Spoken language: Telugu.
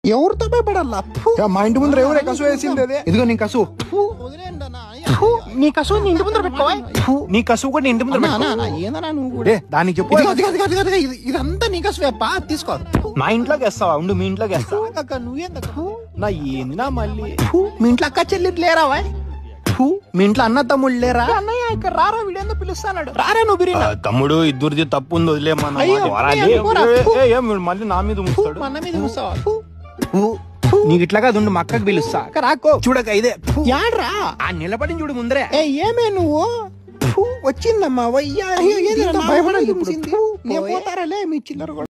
ఎవరితో భయపడాలా యా, మా ఇంటి ముందర ఎవరే కసు వేసింది అదే ఇదిగో నీ కసు నీ కసు నీ ఇంటి ముందర పెట్టుకోవా నీ కసు కూడా నీ ఇంటి ముందర అన్నా, పెట్టుకో. అన్నా, అన్నా, ఏందన్నా నువ్వు కూడా ఏ, దానికి చెప్పు ఇదిగో, ఇదిగో, ఇదిగో, ఇదిగో, ఇదిగో, ఇది- ఇదంతా నీ కసు పా తీసుకో మా ఇంట్లోకి వేస్తావా ఉండు మీ ఇంట్లోకి వేస్తా అక్క నువ్వేందక్క నా ఏంది నా మళ్ళీ ఫు, మీ ఇంట్లో అక్క చెల్లి లేరా వాయ్ ఫు, మీ ఇంట్లో అన్న తమ్ముళ్ళు లేరా అన్నయ్య ఇక్కడ రారా వీడేందో పిలుస్తాడు రారా నువ్వు ఆ, బిరినా తమ్ముడు ఇద్దరిది తప్పు ఉంది వదిలేమన్నా అయ్యో, పోరా, అయ్యో, లే, పోరా, ఏ, ఫు. ఏ, ఏం వీడు మళ్ళీ నా మీద ముస్తాడు మన మీద చూస్తావా ఫు, నీకు ఇట్లా కాదు ఉండు మా అక్కకి పిలుస్తా అక్క రాకో చూడక ఇదే ఫు. యాడ్రా ఆ నిలబడి చూడు ముందరే ఏ ఏమే నువ్వు ఫు, వచ్చిందమ్మా వయ్యా భయపడాలి ఇప్పుడు నేను పోతారా లే మీ చిల్లర కూడా